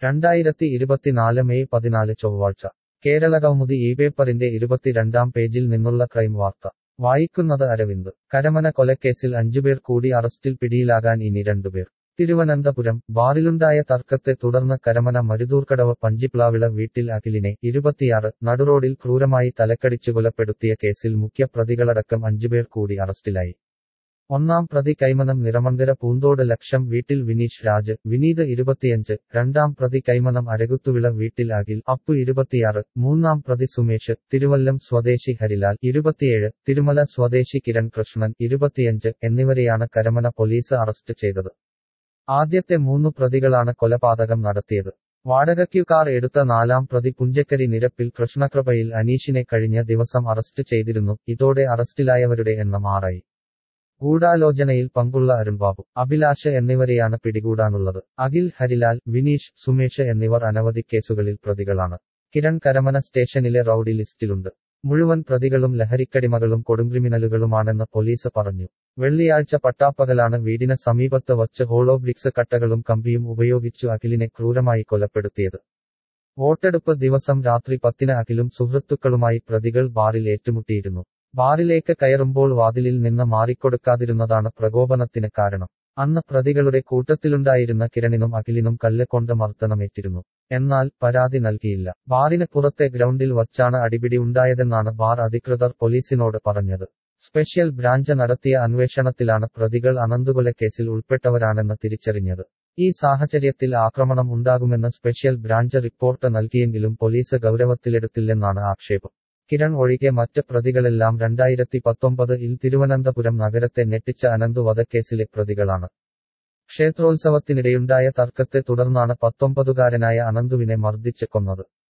രണ്ടായിരത്തി ഇരുപത്തിനാല് മെയ് പതിനാല് ചൊവ്വാഴ്ച കേരള കൗമുദി ഈ പേപ്പറിന്റെ ഇരുപത്തിരണ്ടാം പേജിൽ നിന്നുള്ള ക്രൈം വാർത്ത വായിക്കുന്നത് അരവിന്ദ് കരമന കൊലക്കേസിൽ അഞ്ചുപേർ കൂടി അറസ്റ്റിൽ പിടിയിലാകാൻ ഇനി രണ്ടുപേർ തിരുവനന്തപുരം ബാറിലുണ്ടായ തർക്കത്തെ തുടർന്ന് കരമന മരുതൂർക്കടവ് പഞ്ചിപ്ലാവിള വീട്ടിൽ അഖിലിനെ ഇരുപത്തിയാറ് നടുറോഡിൽ ക്രൂരമായി തലക്കടിച്ചു കൊലപ്പെടുത്തിയ കേസിൽ മുഖ്യ പ്രതികളടക്കം അഞ്ചുപേർ കൂടി അറസ്റ്റിലായി ഒന്നാം പ്രതി കൈമനം നിറമങ്കര പൂന്തോട് ലക്ഷം വീട്ടിൽ വിനീഷ് രാജ് വിനീത് ഇരുപത്തിയഞ്ച് രണ്ടാം പ്രതി കൈമനം അരകുത്തുവിള വീട്ടിൽ അഖിൽ അപ്പു ഇരുപത്തിയാറ് മൂന്നാം പ്രതി സുമേഷ് തിരുവല്ലം സ്വദേശി ഹരിലാൽ ഇരുപത്തിയേഴ് തിരുമല സ്വദേശി കിരൺ കൃഷ്ണൻ ഇരുപത്തിയഞ്ച് എന്നിവരെയാണ് കരമന പോലീസ് അറസ്റ്റ് ചെയ്തത് ആദ്യത്തെ മൂന്നു പ്രതികളാണ് കൊലപാതകം നടത്തിയത് വാടകയ്ക്കു കാർ എടുത്ത നാലാം പ്രതി പുഞ്ചക്കരി നിരപ്പിൽ കൃഷ്ണകൃപയിൽ അനീഷിനെ കഴിഞ്ഞ ദിവസം അറസ്റ്റ് ചെയ്തിരുന്നു ഇതോടെ അറസ്റ്റിലായവരുടെ എണ്ണം ആറായി ഗൂഢാലോചനയിൽ പങ്കുള്ള അരുൺബാബു അഭിലാഷ് എന്നിവരെയാണ് പിടികൂടാനുള്ളത് അഖിൽ ഹരിലാൽ വിനീഷ് സുമേഷ് എന്നിവർ അനവധി കേസുകളിൽ പ്രതികളാണ് കിരൺ കരമന സ്റ്റേഷനിലെ റൌഡി ലിസ്റ്റിലുണ്ട് മുഴുവൻ പ്രതികളും ലഹരിക്കടിമകളും കൊടുംക്രിമിനലുകളുമാണെന്ന് പോലീസ് പറഞ്ഞു വെള്ളിയാഴ്ച പട്ടാപ്പകലാണ് വീടിന് സമീപത്ത് വച്ച് ഹോളോബ്രിക്സ് കട്ടകളും കമ്പിയും ഉപയോഗിച്ചു അഖിലിനെ ക്രൂരമായി കൊലപ്പെടുത്തിയത് വോട്ടെടുപ്പ് ദിവസം രാത്രി പത്തിന് അഖിലും സുഹൃത്തുക്കളുമായി പ്രതികൾ ബാറിൽ ഏറ്റുമുട്ടിയിരുന്നു ബാറിലേക്ക് കയറുമ്പോൾ വാതിലിൽ നിന്ന് മാറിക്കൊടുക്കാതിരുന്നതാണ് പ്രകോപനത്തിന് കാരണം അന്ന് പ്രതികളുടെ കൂട്ടത്തിലുണ്ടായിരുന്ന കിരണിനും അഖിലിനും കല്ല് കൊണ്ട് മർദ്ദനമേറ്റിരുന്നു എന്നാൽ പരാതി നൽകിയില്ല ബാറിന് പുറത്തെ ഗ്രൗണ്ടിൽ വച്ചാണ് അടിപിടി ഉണ്ടായതെന്നാണ് ബാർ അധികൃതർ പോലീസിനോട് പറഞ്ഞത് സ്പെഷ്യൽ ബ്രാഞ്ച് നടത്തിയ അന്വേഷണത്തിലാണ് പ്രതികൾ അനന്തുകൊലക്കേസിൽ ഉൾപ്പെട്ടവരാണെന്ന് തിരിച്ചറിഞ്ഞത് ഈ സാഹചര്യത്തിൽ ആക്രമണം ഉണ്ടാകുമെന്ന് സ്പെഷ്യൽ ബ്രാഞ്ച് റിപ്പോർട്ട് നൽകിയെങ്കിലും പോലീസ് ഗൗരവത്തിലെടുത്തില്ലെന്നാണ് ആക്ഷേപം കിരൺ ഒഴികെ മറ്റ് പ്രതികളെല്ലാം രണ്ടായിരത്തി പത്തൊമ്പത് ഇൽ തിരുവനന്തപുരം നഗരത്തെ ഞെട്ടിച്ച അനന്തു വധക്കേസിലെ പ്രതികളാണ് ക്ഷേത്രോത്സവത്തിനിടെയുണ്ടായ തർക്കത്തെ തുടർന്നാണ് പത്തൊമ്പതുകാരനായ അനന്തുവിനെ മർദ്ദിച്ച് കൊന്നത്